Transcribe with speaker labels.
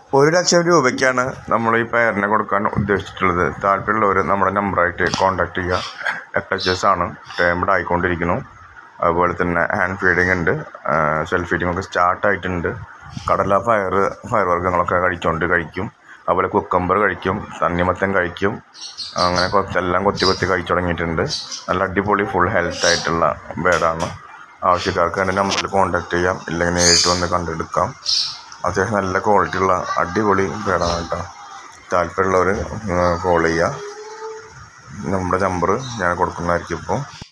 Speaker 1: ഒരു ലക്ഷം രൂപയ്ക്കാണ് നമ്മൾ ഈ പെയറിനെ കൊടുക്കാൻ ഉദ്ദേശിച്ചിട്ടുള്ളത് താല്പര്യമുള്ളവർ നമ്മുടെ നമ്പറായിട്ട് കോൺടാക്ട് ചെയ്യുക എഫ് എച്ച് എസ് ആണ് ടേംഡ് ആയിക്കൊണ്ടിരിക്കുന്നു അതുപോലെ തന്നെ ഹാൻഡ് ഫീഡിങ് ഉണ്ട് സെൽഫ് ഫീഡിംഗ് ഒക്കെ സ്റ്റാർട്ട് ആയിട്ടുണ്ട് കടല പയർ പയർ വർഗ്ഗങ്ങളൊക്കെ കഴിച്ചുകൊണ്ട് കഴിക്കും അതുപോലെ കുക്കമ്പർ കഴിക്കും തണ്ണിമത്തൻ കഴിക്കും അങ്ങനെ കൊത്തി എല്ലാം കൊത്തി കൊത്തി കഴിച്ചു തുടങ്ങിയിട്ടുണ്ട് നല്ല അടിപൊളി ഫുൾ ഹെൽത്ത് ആയിട്ടുള്ള ബേഡാണ് ആവശ്യക്കാർക്ക് എൻ്റെ നമ്പറിൽ കോൺടാക്ട് ചെയ്യാം ഇല്ലെങ്കിൽ നേരിട്ട് വന്ന് കണ്ടെടുക്കാം അത്യാവശ്യം നല്ല ക്വാളിറ്റി ഉള്ള അടിപൊളി ബേഡാണ് കേട്ടോ താല്പര്യമുള്ളവർ കോൾ ചെയ്യുക നമ്മുടെ നമ്പർ ഞാൻ കൊടുക്കുന്നതായിരിക്കും ഇപ്പോൾ